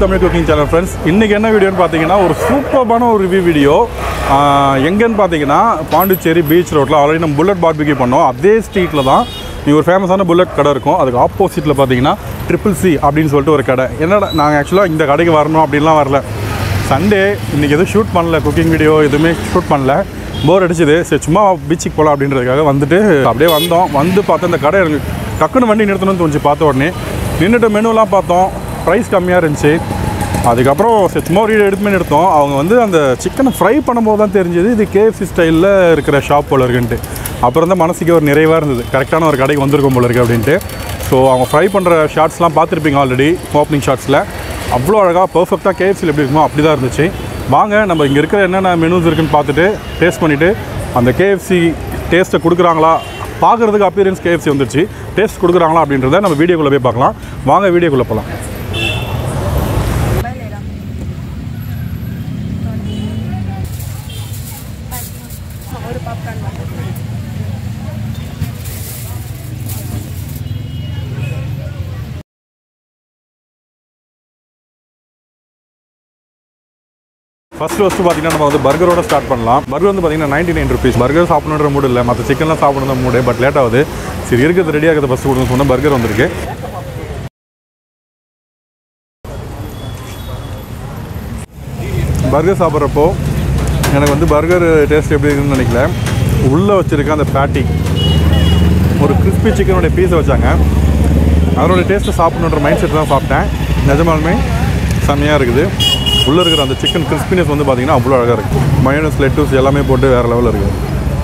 Tamil cooking channel friends இன்றைக்கி என்ன வீடியோன்னு பார்த்தீங்கன்னா ஒரு சூப்பர்பான ஒரு ரிவ்யூ வீடியோ எங்கேன்னு பார்த்தீங்கன்னா பாண்டிச்சேரி பீச் ரோட்டில் ஆல்ரெடி நம்ம புல்லட் பார்பிக்யூ பண்ணோம் அதே ஸ்ட்ரீட்டில் தான் இங்கே ஒரு ஃபேமஸான புல்லட் கடை இருக்கும் அதுக்கு ஆப்போசிட்டில் பார்த்தீங்கன்னா ட்ரிபிள் சி அப்படின்னு சொல்லிட்டு ஒரு கடை என்னடா நாங்கள் ஆக்சுவலாக இந்த கடைக்கு வரணும் அப்படின்லாம் வரல சண்டே இன்றைக்கி எதுவும் ஷூட் பண்ணல குக்கிங் வீடியோ எதுவுமே ஷூட் பண்ணல போர் அடிச்சுது சரி சும்மா பீச்சுக்கு போகலாம் அப்படின்றதுக்காக வந்துட்டு அப்படியே வந்தோம் வந்து பார்த்தா இந்த கடை எனக்கு டக்குன்னு வண்டி நிறுத்தணும்னு தோணுச்சு பார்த்த உடனே நின்றுட்டு மெனுலாம் பார்த்தோம் ப்ரைஸ் கம்மியாக இருந்துச்சு அதுக்கப்புறம் சரி சும்மா ஒரு வீடியோ எடுத்துமே எடுத்தோம் அவங்க வந்து அந்த சிக்கனை ஃப்ரை பண்ணும்போது தான் தெரிஞ்சது இது கேஎஃப்சி ஸ்டைலில் இருக்கிற ஷாப் போல இருக்குன்ட்டு அப்புறம் தான் மனசுக்கு ஒரு நிறைவாக இருந்தது கரெக்டான ஒரு கடைக்கு வந்திருக்கும் போல இருக்கு அப்படின்ட்டு ஸோ அவங்க ஃப்ரை பண்ணுற ஷார்ட்ஸ்லாம் பார்த்துருப்பீங்க ஆல்ரெடி ஓப்பனிங் ஷார்ட்ஸில் அவ்வளோ அழகாக பர்ஃபெக்டாக கேஎஃப்சியில் எப்படி இருக்குமோ அப்படி தான் இருந்துச்சு வாங்க நம்ம இங்கே இருக்கிற என்னென்ன மெனூஸ் இருக்குன்னு பார்த்துட்டு டேஸ்ட் பண்ணிவிட்டு அந்த கேஎஃப்சி டேஸ்ட்டை கொடுக்குறாங்களா பார்க்குறதுக்கு அப்பியரன்ஸ் கேஎஃப்சி வந்துருச்சு டேஸ்ட் கொடுக்குறாங்களா அப்படின்றத நம்ம வீடியோக்குள்ளே போய் பார்க்கலாம் வாங்க வீடியோக்குள்ளே போகலாம் ஒரு பாப்கார்ன் மட்டும் ஃபர்ஸ்ட் ஃபஸ்ட்டு பார்த்தீங்கன்னா நம்ம வந்து பர்கரோட ஸ்டார்ட் பண்ணலாம் பர்கர் வந்து பார்த்தீங்கன்னா நைன்டி நைன் ருபீஸ் பர்கர் சாப்பிடணுன்ற மூடு இல்லை மற்ற சிக்கன்லாம் சாப்பிடணும் மூடு பட் லேட் ஆகுது சரி இருக்கிறது ரெடியாக இருக்கிறது ஃபஸ்ட்டு கொடுங்க சொன்னால் பர்கர் வந்திருக்கு பர்கர் சாப்பிட்றப்போ எனக்கு வந்து பர்கர் டேஸ்ட் எப்படி இருக்குன்னு நினைக்கல உள்ளே வச்சுருக்க அந்த பேட்டி ஒரு கிறிஸ்பி சிக்கனுடைய பீஸை வச்சாங்க அதனோட டேஸ்ட்டை சாப்பிடணுன்ற மைண்ட் செட் தான் சாப்பிட்டேன் நிஜமாலுமே செம்மையாக இருக்குது உள்ளே இருக்கிற அந்த சிக்கன் கிறிஸ்பினஸ் வந்து பார்த்தீங்கன்னா அவ்வளோ அழகாக இருக்குது மயோனஸ் லெட்டூஸ் எல்லாமே போட்டு வேறு லெவலில் இருக்குது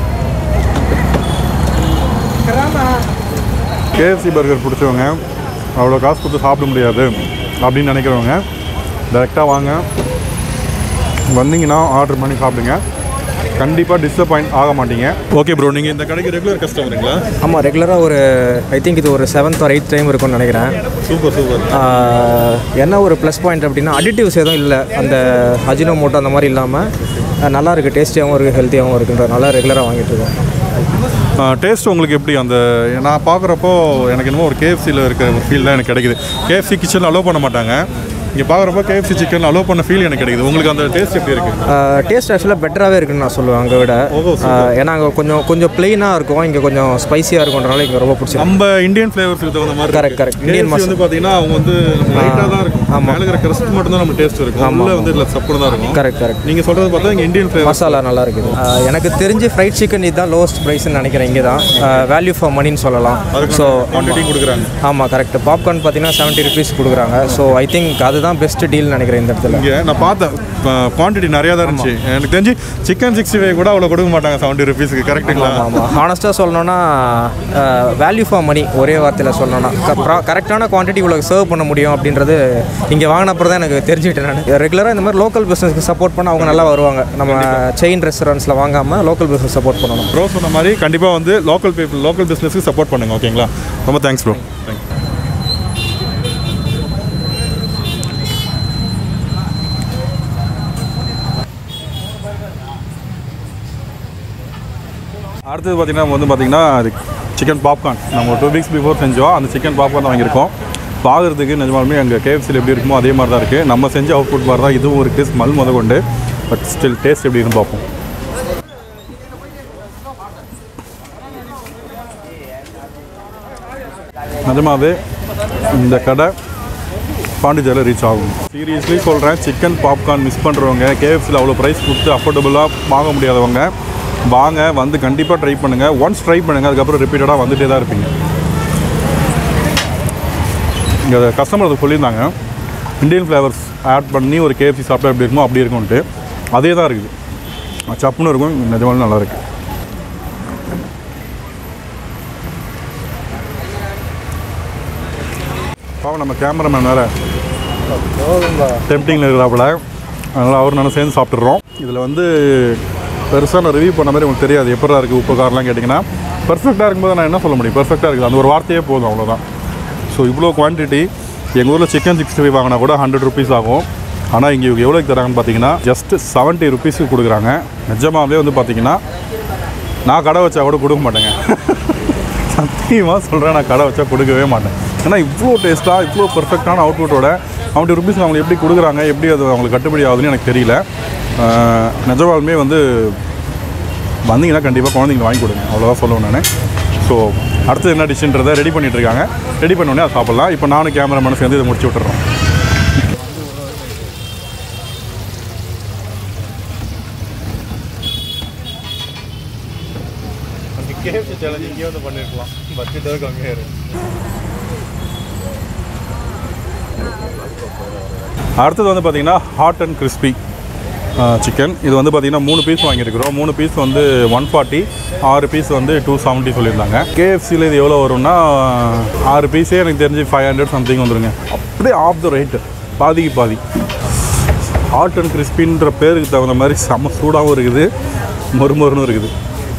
கேஎஃப்சி பர்கர் பிடிச்சவங்க அவ்வளோ காசு கொடுத்து சாப்பிட முடியாது அப்படின்னு நினைக்கிறவங்க டைரெக்டாக வாங்க வந்தீங்கன்னா ஆர்டர் பண்ணி சாப்பிடுங்க கண்டிப்பாக டிசப்பாயிண்ட் ஆக மாட்டீங்க ஓகே ப்ரோ நீங்கள் இந்த கடைக்கு ரெகுலர் கஸ்டமருங்களா ஆமாம் ரெகுலராக ஒரு ஐ திங்க் இது ஒரு செவன்த் ஆர் எயிட் டைம் இருக்கும்னு நினைக்கிறேன் சூப்பர் சூப்பர் ஆஹ், என்ன ஒரு ப்ளஸ் பாயிண்ட் அப்படின்னா அடிட்டிவ்ஸ் எதுவும் இல்லை அந்த அஜினோமோட்டோ அந்த மாதிரி இல்லாமல் நல்லா இருக்குது டேஸ்டியாகவும் இருக்குது ஹெல்த்தியாகவும் இருக்குன்றதுனால ரெகுலராக வாங்கிட்டு இருக்கோம் டேஸ்ட் உங்களுக்கு எப்படி அந்த நான் பார்க்குறப்போ எனக்கு என்னமோ ஒரு கேஎஃப்சியில் இருக்கிற ஒரு ஃபீல் தான் எனக்கு கிடைக்குது கேஎஃப்சி கிச்சனில் அலோவ் பண்ண மாட்டாங்க இங்கே பார்க்குறப்போ கேஎஃப்சி சிக்கன் அலோவ் பண்ண ஃபீல் எனக்கு கிடைக்குது உங்களுக்கு அந்த டேஸ்ட் எப்படி இருக்குது டேஸ்ட் ஆக்சுவலாக பெட்டராகவே இருக்குன்னு நான் சொல்லுவேன் அங்கே விட ஓஹோ, ஆஹ், ஏன்னா அங்கே கொஞ்சம் கொஞ்சம் ப்ளெயினாக இருக்கும் இங்கே கொஞ்சம் ஸ்பைசியாக இருக்கும்ன்றனால இங்கே ரொம்ப பிடிச்சிருக்கு நம்ம இந்தியன் ஃப்ளேவர்ஸுக்கு தகுந்த மாதிரி Correct, correct. Indian இந்தியன் வந்து பார்த்தீங்கன்னா அவங்க வந்து லைட்டாக தான் இருக்கும் ஆமா. மேலே இருக்கிற crust மட்டும் தான் நம்ம டேஸ்ட் இருக்கும் உள்ள வந்து இதில் சப்புன்னு தான் இருக்கும் கரெக்ட் கரெக்ட் நீங்கள் சொல்கிறது பார்த்தா இங்கே இந்தியன் ஃப்ளேவர் மசாலா நல்லா இருக்குது ஆஹ், எனக்கு தெரிஞ்சு ஃப்ரைட் சிக்கன் இதுதான் லோவஸ்ட் ப்ரைஸ்னு நினைக்கிறேன் இங்கே தான் வேல்யூ ஃபார் மணின்னு சொல்லலாம் ஸோ குவான்டிட்டி கொடுக்குறாங்க ஆமாம் கரெக்ட் பாப்கார்ன் பார்த்தீங்கன்னா செவன்ட்டி ருபீஸ் கொடுக்குறாங்க ஸோ ஐ திங்க் அதுதான் பெஸ்ட் டீல் நினைக்கிறேன் இந்த இடத்துல இங்கே நான் பார்த்தேன் குவான்டிட்டி நிறையா தான் இருந்துச்சு எனக்கு தெரிஞ்சு சிக்கன் சிக்ஸ்டி ஃபைவ் கூட அவ்வளோ கொடுக்க மாட்டாங்க செவன்ட்டி ருபீஸ்க்கு கரெக்டுங்களா ஆமாம் ஹானஸ்ட்டாக சொல்லணும்னா வேல்யூ ஃபார் மணி ஒரே வார்த்தையில் சொல்லணும்னா கரெக்டான குவான்டிட்டி இவ்வளோ சர்வ் பண்ண முடியும் அப்படின்றது இங்கே வாங்கினப்பறம் தான் எனக்கு தெரிஞ்சுக்கிட்டேன் நான் ரெகுலராக இந்த மாதிரி லோக்கல் பிஸ்னஸ்க்கு சப்போர்ட் பண்ண அவங்க நல்லா வருவாங்க நம்ம செயின் ரெஸ்டாரண்ட்ஸில் வாங்காமல் லோக்கல் பிஸ்னஸ் சப்போர்ட் பண்ணணும் ப்ரோ சொன்ன மாதிரி கண்டிப்பாக வந்து லோக்கல் பீப்புள் லோக்கல் பிஸ்னஸ்க்கு சப்போர்ட் பண்ணுங்க ஓகேங்களா ரொம்ப தேங்க்ஸ் ப்ரோ தேங்க்ஸ் அடுத்தது பார்த்தீங்கன்னா நம்ம வந்து பார்த்தீங்கன்னா சிக்கன் பாப்கார்ன் நம்ம டூ வீக்ஸ் பிஃபோர் செஞ்சோம் அந்த சிக்கன் பாப்கார்ன் தான் வாங்கியிருக்கோம் பார்க்குறதுக்கு நிஜமாலுமே அங்கே கேஎஃப்சியில் எப்படி இருக்குமோ அதே மாதிரி தான் இருக்குது நம்ம செஞ்ச அவுட்புட் மாதிரி தான் இதுவும் இருக்குது ஸ்மெல் முத கொண்டு பட் ஸ்டில் டேஸ்ட் எப்படி இருக்குன்னு பார்ப்போம் நிஜமாவே இந்த கடை பாண்டிச்சேரியில் ரீச் ஆகும் சீரியஸ்லி சொல்கிறேன் சிக்கன் பாப்கார்ன் மிஸ் பண்ணுறவங்க கேஎஃப்சியில் அவ்வளோ ப்ரைஸ் கொடுத்து அஃபோர்டபுளாக வாங்க முடியாதவங்க வாங்க வந்து கண்டிப்பாக ட்ரை பண்ணுங்கள் ஒன்ஸ் ட்ரை பண்ணுங்கள் அதுக்கப்புறம் ரிப்பீட்டடாக வந்துட்டே தான் இருப்பீங்க இங்கே கஸ்டமர் அதை சொல்லியிருந்தாங்க இந்தியன் ஃப்ளேவர்ஸ் ஆட் பண்ணி ஒரு கேஎஃப்சி சாப்பிட்டா எப்படி இருக்குமோ அப்படி இருக்கும்ன்ட்டு அதே தான் இருக்குது சப்புன்னு இருக்கும் நிஜமாலும் நல்லா இருக்கு பாவம் நம்ம கேமராமேன் வேறு டெம்டிங்கில் இருக்கிறாப்புல அதனால் அவர் நானும் சேர்ந்து சாப்பிட்றோம் இதில் வந்து பெருசாக நான் ரிவ்யூ பண்ண மாதிரி உங்களுக்கு தெரியாது எப்படா இருக்குது உப்பு காரெலாம் கேட்டிங்கன்னா பர்ஃபெக்டாக இருக்கும்போது நான் என்ன சொல்ல முடியும் பர்ஃபெக்டாக இருக்குது அந்த ஒரு வார்த்தையே போதும் அவ்வளோதான் ஸோ இவ்வளோ குவான்டிட்டி எங்கள் ஊரில் சிக்கன் சிக்ஸ்டி ஃபைவ் வாங்கினா கூட ஹண்ட்ரட் ருபீஸ் ஆகும் ஆனால் இங்கே இவங்க எவ்வளோக்கு தராங்கன்னு பார்த்தீங்கன்னா ஜஸ்ட் செவன்ட்டி ருபீஸுக்கு கொடுக்குறாங்க நிஜமாவே வந்து பார்த்தீங்கன்னா நான் கடை வச்சா கூட கொடுக்க மாட்டேங்க சத்தியமாக சொல்கிறேன் நான் கடை வச்சா கொடுக்கவே மாட்டேன் ஏன்னா இவ்வளோ டேஸ்ட்டாக இவ்வளோ பர்ஃபெக்டான அவுட்புட்டோட அவனுடைய ருபீஸ் அவங்களுக்கு எப்படி கொடுக்குறாங்க எப்படி அது அவங்களுக்கு கட்டுப்படி ஆகுதுன்னு எனக்கு தெரியல ஆஹ் நிஜமாலுமே வந்து வந்தீங்கன்னா கண்டிப்பாக குழந்தைங்க வாங்கி கொடுங்க அவ்வளோதான் சொல்லுவேன் நான் ஸோ அடுத்து என்ன டிஷ்ன்றதை ரெடி பண்ணிட்டு இருக்காங்க ரெடி பண்ணோடனே அதை சாப்பிட்லாம் இப்போ நானும் கேமராமேனும் சேர்ந்து இதை முடிச்சு விட்டுறோம் கேஎஃப்சி சேலஞ்ச் இங்கே வந்து பண்ணிருக்கலாம் பட்ஜெட்டாக கம்மியாக இருக்கு அடுத்தது வந்து பார்த்தீங்கன்னா ஹாட் அண்ட் கிறிஸ்பி சிக்கன் இது வந்து பார்த்தீங்கன்னா மூணு பீஸ் வாங்கியிருக்கிறோம் மூணு பீஸ் வந்து ஒன் ஃபார்ட்டி ஆறு பீஸ் வந்து டூ செவன்ட்டி சொல்லியிருந்தாங்க கேஎஃப்சியில் இது எவ்வளோ வரும்னா ஆறு பீஸே எனக்கு தெரிஞ்சு ஃபைவ் ஹண்ட்ரட் சம்திங் வந்துருங்க அப்படியே ஆஃப் த ரேட்டு பாதிக்கு பாதி ஹாட் அண்ட் கிறிஸ்பின்ற பேருக்கு தகுந்த மாதிரி செம்ம சூடாகவும் இருக்குது மொறுமொறுன்னு இருக்குது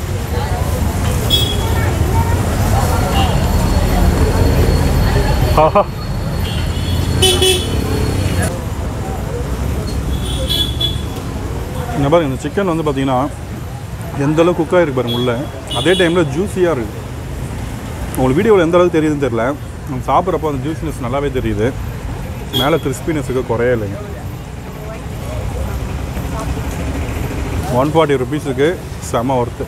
ஆஹா இங்கே பாருங்க இந்த சிக்கன் வந்து பார்த்தீங்கன்னா எந்த அளவுக்கு குக் ஆகிருக்கு பாருங்க உள்ள அதே டைமில் ஜூஸியாக இருக்குது உங்களுக்கு வீடியோவில் எந்த அளவுக்கு தெரியுதுன்னு தெரில நம்ம சாப்பிட்றப்போ அந்த ஜூஸினஸ் நல்லாவே தெரியுது மேலே கிறிஸ்பினஸுக்கு குறைய இல்லைங்க ஒன் ஃபார்ட்டி ருபீஸுக்கு செம ஒர்த்து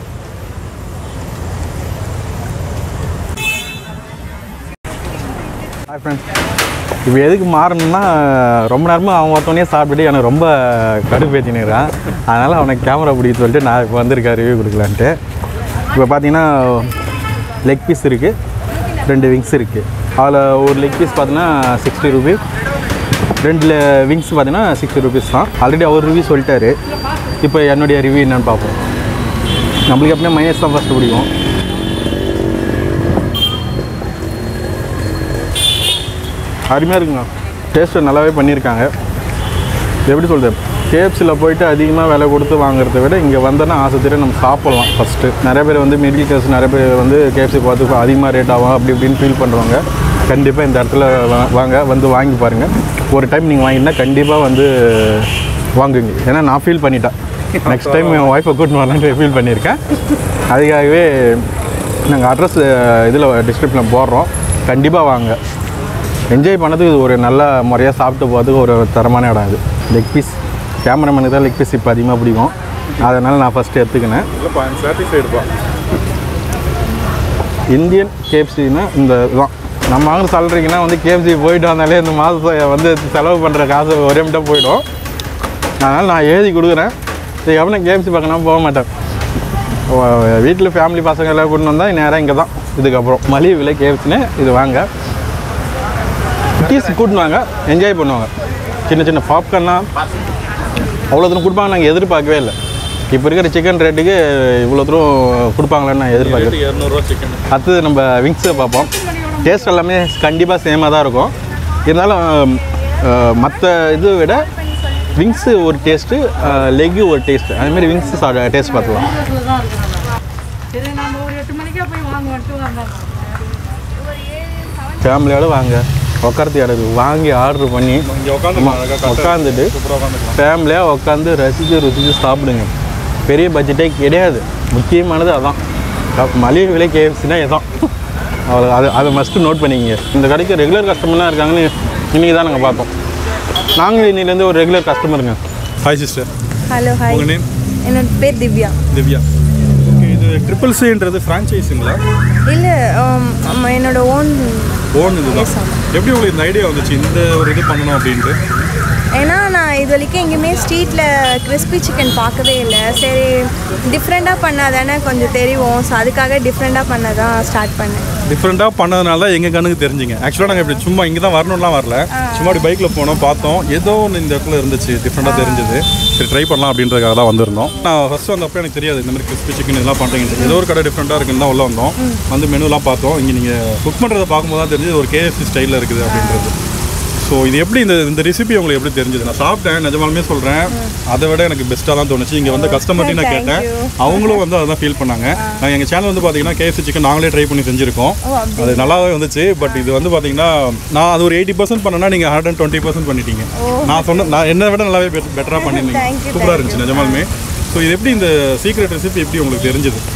ஹாய் ஃப்ரெண்ட்ஸ் இப்போ எதுக்கு மாறணும்னா ரொம்ப நேரமாக அவன் ஒருத்தவனே சாப்பிட்டுட்டு எனக்கு ரொம்ப கடுப்பேற்றினுக்கிறான் அதனால் அவனுக்கு கேமரா பிடிக்க சொல்லிட்டு நான் இப்போ வந்திருக்கேன் ரிவ்யூ கொடுக்கலான்ட்டு இப்போ பார்த்தீங்கன்னா லெக் பீஸ் இருக்குது ரெண்டு விங்ஸ் இருக்குது அதில் ஒரு லெக் பீஸ் பார்த்தீங்கன்னா சிக்ஸ்டி ருபீஸ் ரெண்டு விங்ஸ் பார்த்தீங்கன்னா சிக்ஸ்டி ருபீஸ் தான் ஆல்ரெடி அவர் ரிவ்யூ சொல்லிட்டாரு இப்போ என்னுடைய ரிவ்யூ என்னன்னு பார்ப்போம் நம்மளுக்கு எப்படின்னா மைனஸ் தான் ஃபஸ்ட்டு பிடிக்கும் அருமையாக இருக்குங்க டேஸ்ட்டு நல்லாவே பண்ணியிருக்காங்க எப்படி சொல்கிறது கேஎஃப்சியில் போயிட்டு அதிகமாக விலை கொடுத்து வாங்குறத விட இங்கே வந்தோன்னா ஆசைத்தீர நம்ம சாப்பிட்லாம் ஃபஸ்ட்டு நிறைய பேர் வந்து மிடில் கிளாஸ் நிறைய பேர் வந்து கேஎஃப்சி பார்த்து அதிகமாக ரேட் ஆகும் அப்படி இப்படின்னு ஃபீல் பண்ணுறவங்க கண்டிப்பாக இந்த இடத்துல வா- வாங்க வந்து வாங்கி பாருங்கள் ஒரு டைம் நீங்கள் வாங்கினா கண்டிப்பாக வந்து வாங்குங்க ஏன்னா நான் ஃபீல் பண்ணிட்டேன் நெக்ஸ்ட் டைம் என் ஒய்ஃபை கூட்டின்னு வரலான்ட்டு ஃபீல் பண்ணியிருக்கேன் அதுக்காகவே நாங்கள் அட்ரஸ் இதில் டிஸ்கிரிப்ஷனில் போடுறோம் கண்டிப்பாக வாங்க என்ஜாய் பண்ணதுக்கு இது ஒரு நல்ல முறையாக சாப்பிட்டு போகிறதுக்கு ஒரு தரமான இடம் இது லெக் பீஸ் கேமராமேனுக்கு தான் லெக் பீஸ் இப்போ அதிகமாக பிடிக்கும் அதனால் நான் ஃபஸ்ட்டு எடுத்துக்கினேன் இல்லைப்பா எனக்கு சாட்டிஸ்ஃபைடுப்பா இந்தியன் கேஎஃப்சின்னா இந்த இதுதான் நம்ம வாங்குற சேலரிக்குன்னா வந்து கேஎஃப்சி போயிட்டு வந்தாலே இந்த மாதத்தை வந்து செலவு பண்ணுற காசு ஒரே மட்டும் போயிடும் அதனால் நான் எழுதி கொடுக்குறேன் இதுக்கப்புறம் நான் கேஎஃப்சி பார்க்கணும் போக மாட்டேன் வீட்டில் ஃபேமிலி பசங்க எல்லாம் கொண்டு வந்தால் நேராக இங்கே தான் இதுக்கப்புறம் மலிவு விலை கேஎஃப்சின்னு இது வாங்க குட்டீஸ் கூட்டினாங்க என்ஜாய் பண்ணுவாங்க சின்ன சின்ன பாப்கார்ன்லாம் அவ்வளோ தூரம் கொடுப்பாங்க நாங்கள் எதிர்பார்க்கவே இல்லை இப்போ இருக்கிற சிக்கன் ரேட்டுக்கு இவ்வளோ தூரம் கொடுப்பாங்களான்னு நான் எதிர்பார்க்கல இரநூறுவா சிக்கன் அடுத்தது நம்ம விங்ஸை பார்ப்போம் டேஸ்ட் எல்லாமே கண்டிப்பாக சேமாக தான் இருக்கும் இருந்தாலும் மற்ற இதை விட விங்ஸு ஒரு டேஸ்ட்டு லெக்கு ஒரு டேஸ்ட்டு அதுமாரி விங்ஸ் டேஸ்ட் பார்த்துக்கலாம் சரி நம்ம ஒரு எட்டு மணிக்கே போய் வாங்குவோன்ட்டு வந்தோம் ஃபேமிலியோட வாங்க உட்காரத்து இடம் இருக்கு. வாங்கி ஆர்டர் பண்ணி இங்கே உட்காந்து உட்காந்துட்டு சூப்பராக உட்காந்துக்கலாம் ஃபேமிலியாக உட்காந்து ரசித்து ருசித்து சாப்பிடுங்க பெரிய பட்ஜெட்டே கிடையாது முக்கியமானது அதான் க- மலிவு விலை கேஎஃப்சினா இதான் அவ்வளோ அது அதை மஸ்ட்டு நோட் பண்ணிக்கங்க இந்த கடைக்கு ரெகுலர் கஸ்டமர்லாம் இருக்காங்கன்னு இன்றைக்கி தான் நாங்கள் பார்த்தோம் நாங்களும் இன்னிலேருந்து ஒரு ரெகுலர் கஸ்டமருங்க ஹாய் சிஸ்டர் ஹலோ ஹாய் உங்கள் நேம் என்னோட பேர் திவ்யா திவ்யா ஓகே இது ட்ரிபிள் சின்றது ஃப்ரான்ச்சைஸுங்களா இல்லை என்னோட ஓன் ஓன் இதுதான் எப்படி உங்களுக்கு இந்த ஐடியா வந்துச்சு இந்த ஒரு இது பண்ணணும் அப்படின்ட்டு ஏன்னா நான் இது வரைக்கும் எங்கேயுமே ஸ்ட்ரீட்டில் கிறிஸ்பி சிக்கன் பார்க்கவே இல்லை சரி டிஃப்ரெண்ட்டாக பண்ணாதானே கொஞ்சம் தெரியும் ஸோ அதுக்காக டிஃப்ரெண்ட்டாக பண்ண தான் ஸ்டார்ட் பண்ணேன் டிஃப்ரெண்ட்டாக பண்ணதுனால தான் எங்கள் கண்ணுக்கு தெரிஞ்சுங்க ஆக்சுவலாக நாங்கள் இப்படி சும்மா இங்கே தான் வரணும்லாம் வரல சும்மா அப்படி பைக்கில் போனோம் பார்த்தோம் ஏதோ ஒன்று இந்த இடத்துல இருந்துச்சு டிஃப்ரெண்ட்டாக தெரிஞ்சது சரி ட்ரை பண்ணலாம் அப்படின்றதுக்காக தான் வந்திருந்தோம் நான் ஃபஸ்ட்டு வந்தப்போ எனக்கு தெரியாது இந்த மாதிரி கிறிஸ்பி சிக்கன் இதெல்லாம் பண்ணுறீங்க ஏதோ ஒரு கடை டிஃப்ரெண்ட்டாக இருக்குன்னு தான் உள்ள வந்தோம் வந்து மெனுலாம் பார்த்தோம் இங்கே நீங்கள் குக் பண்ணுறதை பார்க்கும்போது தான் தெரிஞ்சது ஒரு கேஎஃப்சி ஸ்டைலில் இருக்குது அப்படின்றது ஸோ இது எப்படி இந்த இந்த ரெசிபி உங்களுக்கு எப்படி தெரிஞ்சது நான் சாப்பிட்டேன் நிஜமாலுமே சொல்கிறேன் அதை விட எனக்கு பெஸ்ட்டாக தான் தோணுச்சு இங்கே வந்து கஸ்டமர்ட்டையும் நான் Thank கேட்டேன் you. அவங்களும் வந்து அதான் ஃபீல் பண்ணாங்க நாங்கள் எங்கள் சேனல் வந்து பார்த்தீங்கன்னா கேஎஃப்சி சிக்கன் நாங்களே ட்ரை பண்ணி செஞ்சுருக்கோம் ஓ, அப்படி. அது நல்லாவே வந்துச்சு பட் இது வந்து பார்த்தீங்கன்னா நான் அது ஒரு எயிட்டி பர்சன்ட் பண்ணேன்னா நீங்கள் ஹண்ட்ரட் அண்ட் டுவெண்ட்டி பர்சன்ட் பண்ணிட்டீங்க நான் சொன்ன நான் என்னை விட நல்லாவே பெட்டராக பண்ணியிருந்தீங்க Thank you, சூப்பராக thank இருந்துச்சு நிஜமாலுமே ஸோ இது எப்படி இந்த சீக்ரெட் ரெசிபி எப்படி உங்களுக்கு தெரிஞ்சது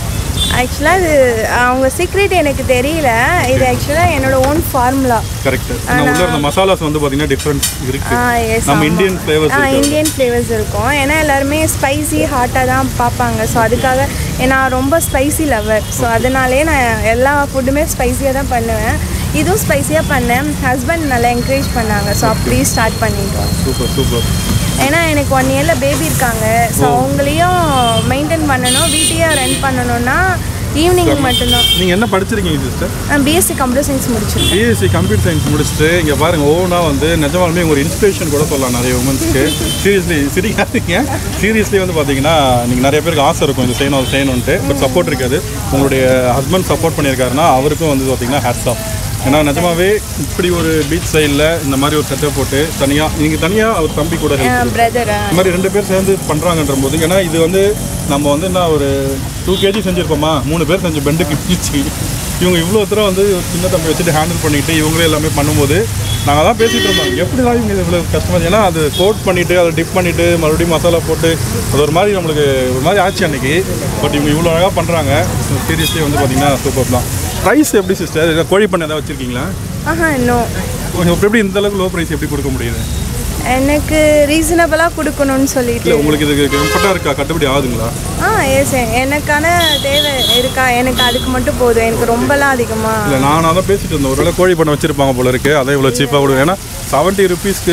ஆக்சுவலாக இது அவங்க சீக்ரெட் எனக்கு தெரியல இது ஆக்சுவலாக என்னோட ஓன் ஃபார்முலா கரெக்ட் நான் உள்ள இருந்த மசாலாஸ் வந்து பார்த்தீங்கன்னா டிஃப்ரெண்ட் இருக்கு ஆ எஸ் நம்ம இந்தியன் ஃப்ளேவர்ஸ் ஆ இருக்கு இந்தியன் ஃப்ளேவர்ஸ் இருக்கும் ஏன்னா எல்லாருமே ஸ்பைசி ஹாட்டாக தான் பார்ப்பாங்க ஸோ அதுக்காக நான் ரொம்ப ஸ்பைசி லவர் ஸோ அதனாலே நான் எல்லா ஃபுட்டுமே ஸ்பைசியாக தான் பண்ணுவேன் இதுவும் ஸ்பைசியாக பண்ணேன் ஹஸ்பண்ட் நல்லா என்கரேஜ் பண்ணாங்க ஸோ அப்படி ஸ்டார்ட் பண்ணிட்டோம் சூப்பர் சூப்பர் ஏன்னா எனக்கு ஒன் இயரில் பேபி இருக்காங்க ஸோ அவங்களையும் மெயின்டைன் பண்ணணும் வீட்டையே ரன் பண்ணணும்னா ஈவினிங் மட்டும்தான் நீங்கள் என்ன படிச்சிருக்கீங்க சிஸ்டர் நான் பிஎஸ்சி கம்ப்யூட்டர் சயின்ஸ் முடிச்சிருக்கேன் பிஎஸ்சி கம்ப்யூட்டர் சயின்ஸ் முடிச்சுட்டு இங்கே பாருங்க ஓனா வந்து நிஜமாலுமே ஒரு இன்ஸ்பிரேஷன் கூட சொல்லலாம் நிறைய உமன்ஸ்க்கு சீரியஸ்லி சிரிக்காதீங்க சீரியஸ்லி வந்து பார்த்தீங்கன்னா நீங்கள் நிறைய பேருக்கு ஆசை இருக்கும் இது செய்யணும் அது செய்யணும்ட்டு பட் சப்போர்ட் இருக்காது உங்களுடைய ஹஸ்பண்ட் சப்போர்ட் பண்ணியிருக்காருன்னா அவருக்கும் வந்து பார்த்தீங்கன்னா ஹேட்ஸ் ஆஃப் ஏன்னா நிஜமாவே இப்படி ஒரு பீச் சைடில் இந்த மாதிரி ஒரு செட்டப் போட்டு தனியாக நீங்கள் தனியாக அவர் தம்பி கூட ஹெல்ப் பிரதர் இந்த மாதிரி ரெண்டு பேர் சேர்ந்து பண்ணுறாங்கன்ற போது ஏன்னா இது வந்து நம்ம வந்து என்ன ஒரு டூ கேஜி செஞ்சுருப்போமா மூணு பேர் செஞ்ச பெண்டுக்கு கிழிச்சு இவங்க இவ்வளோ தூரம் வந்து ஒரு சின்ன தம்பி வச்சுட்டு ஹேண்டில் பண்ணிட்டு இவங்களே எல்லாமே பண்ணும்போது நாங்கள் தான் பேசிகிட்டு இருந்தோம் எப்படி தான் இவங்க இவ்வளோ கஷ்டமாக ஏன்னா அது கோட் பண்ணிவிட்டு அதை டிப் பண்ணிவிட்டு மறுபடியும் மசாலா போட்டு அது ஒரு மாதிரி நம்மளுக்கு ஒரு மாதிரி ஆச்சு அன்னைக்கு பட் இவங்க இவ்வளோ அழகாக பண்ணுறாங்க சீரியஸ்லி வந்து பார்த்தீங்கன்னா சூப்பர் தான் ப்ரைஸ் எப்படி சிஸ்டர் கோழி பண்ண ஏதாவது வச்சுருக்கீங்களா ஆஹா இன்னும் கொஞ்சம் எப்படி இந்த அளவுக்கு லோ ப்ரைஸ் எப்படி கொடுக்க முடியுது எனக்கு ரீசனபிளாக கொடுக்கணும்னு சொல்லிட்டு இல்லை உங்களுக்கு இது கம்ஃபர்ட்டாக இருக்கா கட்டுப்படி ஆகுதுங்களா ஆ எஸ் எனக்கான தேவை இருக்கா எனக்கு அதுக்கு மட்டும் போதும் எனக்கு ரொம்பலாம் அதிகமாக இல்லை நான் தான் பேசிட்டு இருந்தேன் ஒருவேளை கோழி பண்ண வச்சிருப்பாங்க போல இருக்கு அதை இவ்வளோ சீப்பாக கொடுக்கும் ஏன்னா செவன்ட்டி ருபீஸ்க்கு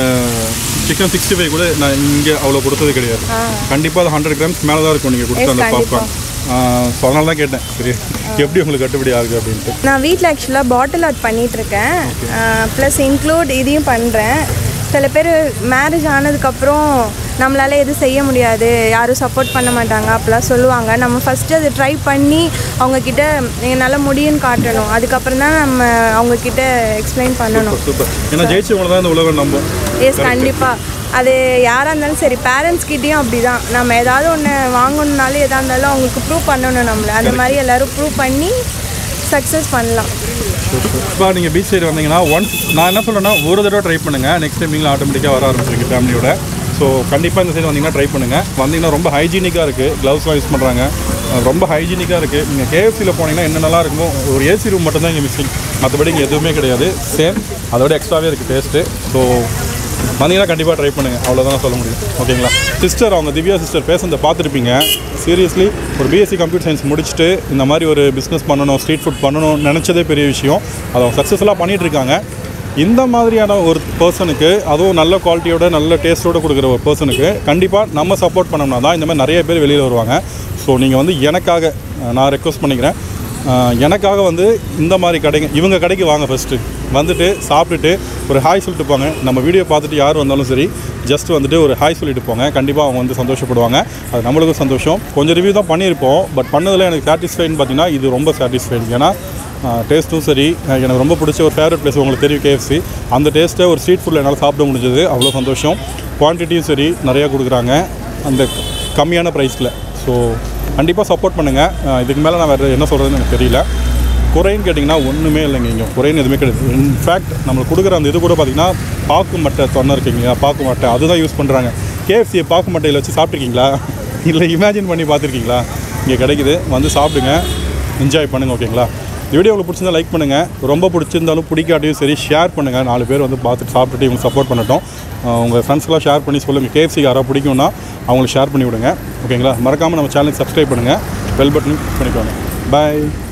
சிக்கன் சிக்ஸ்டி ஃபைவ் கூட நான் இங்கே அவ்வளோ கொடுத்தது கிடையாது கண்டிப்பாக அது ஹண்ட்ரட் கிராம்ஸ் மேலே தான் இருக்கும் நீங்கள் கொடுத்த Yes, அந்த கண்டிப்பா. பாப்கார்ன் ஸோ அதனால தான் கேட்டேன் சரி எப்படி உங்களுக்கு கட்டுப்படி ஆகுது அப்படின்ட்டு நான் வீட்டில் ஆக்சுவலாக பாட்டில் ஆர்ட் பண்ணிகிட்ருக்கேன் ப்ளஸ் இன்க்ளூட் இதையும் பண்ணுறேன் சில பேர் மேரேஜ் ஆனதுக்கப்புறம் நம்மளால எதுவும் செய்ய முடியாது யாரும் சப்போர்ட் பண்ண மாட்டாங்க அப்படிலாம் சொல்லுவாங்க நம்ம ஃபஸ்ட்டு அதை ட்ரை பண்ணி அவங்கக்கிட்ட என்னால் முடியும்னு காட்டணும் அதுக்கப்புறம் தான் நம்ம அவங்கக்கிட்ட எக்ஸ்பிளைன் பண்ணணும் சூப்பர் ஏன்னா ஜெயிச்சவங்கள தான் இந்த உலகம் நம்பும் எஸ் கண்டிப்பாக அது யாராக இருந்தாலும் சரி பேரண்ட்ஸ் கிட்டேயும் அப்படி தான் நம்ம ஏதாவது ஒன்று வாங்கணுன்னாலும் எதாக இருந்தாலும் அவங்களுக்கு ப்ரூவ் பண்ணணும் நம்மளை அந்த மாதிரி எல்லோரும் ப்ரூவ் பண்ணி சக்ஸஸ் பண்ணலாம் இப்போ நீங்கள் பீச் சைடு வந்தீங்கன்னா ஒன்ஸ் நான் என்ன சொல்கிறேன்னா ஒரு தடவை ட்ரை பண்ணுங்கள் நெக்ஸ்ட் டைம் நீங்கள் ஆட்டோமேட்டிக்காக வர ஆரம்பிச்சிருங்க ஃபேமிலியோட ஸோ கண்டிப்பாக இந்த சைடு வந்தீங்கன்னா ட்ரை பண்ணுங்கள் வந்தீங்கன்னா ரொம்ப ஹைஜீனிக்காக இருக்குது க்ளவுஸ்லாம் யூஸ் பண்ணுறாங்க ரொம்ப ஹைஜீனிக்காக இருக்குது நீங்கள் கேஎஃப்சியில் போனீங்கன்னா என்ன நல்லா இருக்குமோ ஒரு ஏசி ரூம் மட்டும் தான் இங்கே மிஸ்ஸிங் மற்றபடி இங்கே எதுவுமே கிடையாது சேம் அதோட எக்ஸ்ட்ராவே இருக்குது டேஸ்ட்டு ஸோ வந்தீங்கன்னா கண்டிப்பாக ட்ரை பண்ணுங்கள் அவ்வளோதான் நான் சொல்ல முடியும் ஓகேங்களா சிஸ்டர் அவங்க திவ்யா சிஸ்டர் பேசுனதை பார்த்துருப்பீங்க சீரியஸ்லி ஒரு பிஎஸ்சி கம்ப்யூட்டர் சயின்ஸ் முடிச்சுட்டு இந்த மாதிரி ஒரு பிஸ்னஸ் பண்ணணும் ஸ்ட்ரீட் ஃபுட் பண்ணணும்னு நினச்சதே பெரிய விஷயம் அதை அவங்க சக்ஸஸ்ஃபுல்லாக பண்ணிகிட்டு இருக்காங்க இந்த மாதிரியான ஒரு பர்சனுக்கு அதுவும் நல்ல குவாலிட்டியோட நல்ல டேஸ்ட்டோட கொடுக்குற ஒரு பர்சனுக்கு கண்டிப்பாக நம்ம சப்போர்ட் பண்ணோம்னா தான் இந்த மாதிரி நிறைய பேர் வெளியில் வருவாங்க ஸோ நீங்கள் வந்து எனக்காக அஹ், நான் ரெக்வஸ்ட் பண்ணிக்கிறேன் அஹ், எனக்காக வந்து இந்த மாதிரி கடைங்க இவங்க கடைக்கு வாங்க ஃபஸ்ட்டு வந்துட்டு சாப்பிட்டுட்டு ஒரு ஹாய் சொல்லிட்டு போங்க நம்ம வீடியோ பார்த்துட்டு யார் வந்தாலும் சரி ஜஸ்ட் வந்துட்டு ஒரு ஹாய் சொல்லிட்டு போங்க கண்டிப்பாக அவங்க வந்து சந்தோஷப்படுவாங்க அது நம்மளுக்கும் சந்தோஷம் கொஞ்சம் ரிவ்யூ தான் பண்ணியிருப்போம் பட் பண்ணதில் எனக்கு சாட்டிஸ்ஃபைன்னு பார்த்தீங்கன்னா இது ரொம்ப சாட்டிஸ்ஃபைன் ஏன்னா டேஸ்ட்டும் சரி அஹ் எனக்கு ரொம்ப பிடிச்ச ஒரு ஃபேவரட் பிளேஸ் உங்களுக்கு தெரியும் கேஎஃப்சி அந்த டேஸ்ட்டை ஒரு ஸ்ட்ரீட் ஃபுட்டில் என்னால் சாப்பிட முடிஞ்சது அவ்வளோ சந்தோஷம் குவான்டிட்டியும் சரி நிறையா கொடுக்குறாங்க அந்த கம்மியான ப்ரைஸில் ஸோ கண்டிப்பாக சப்போர்ட் பண்ணுங்கள் இதுக்கு மேலே நான் வேறு என்ன சொல்கிறதுன்னு எனக்கு தெரியல குறைன்னு கேட்டிங்கன்னா ஒன்றுமே இல்லைங்க இங்கே குறைன்னு எதுவுமே கிடையாது இன்ஃபேக்ட் நம்மளுக்கு கொடுக்குற அந்த இது கூட பார்த்தீங்கன்னா பாக்கு மட்டை தொன்னை இருக்குங்க பாக்கு மட்டை அதுதான் யூஸ் பண்ணுறாங்க கேஎஃப்சியை பாக்கு மட்டையில் வச்சு சாப்பிட்ருக்கீங்களா இல்லை இமேஜின் பண்ணி பார்த்துருக்கீங்களா இங்கே கிடைக்குது வந்து சாப்பிடுங்க என்ஜாய் பண்ணுங்கள் ஓகேங்களா இந்த வீடியோ உங்களுக்கு பிடிச்சிருந்தா லைக் பண்ணுங்கள் ரொம்ப பிடிச்சிருந்தாலும் பிடிக்காட்டியும் சரி ஷேர் பண்ணுங்கள் நாலு பேர் வந்து பார்த்துட்டு சாப்பிட்டுட்டு இவங்க சப்போர்ட் பண்ணட்டும் அஹ் உங்கள் ஃப்ரெண்ட்ஸ்க்கெலாம் ஷேர் பண்ணி சொல்லுங்கள் கேஎஃப்சி யாராவது பிடிக்கும்னா அவங்களுக்கு ஷேர் பண்ணி விடுங்க ஓகேங்களா மறக்காமல் நம்ம சேனலுக்கு சப்ஸ்கிரைப் பண்ணுங்கள் பெல் பட்டன் பண்ணிக்கோங்க பாய்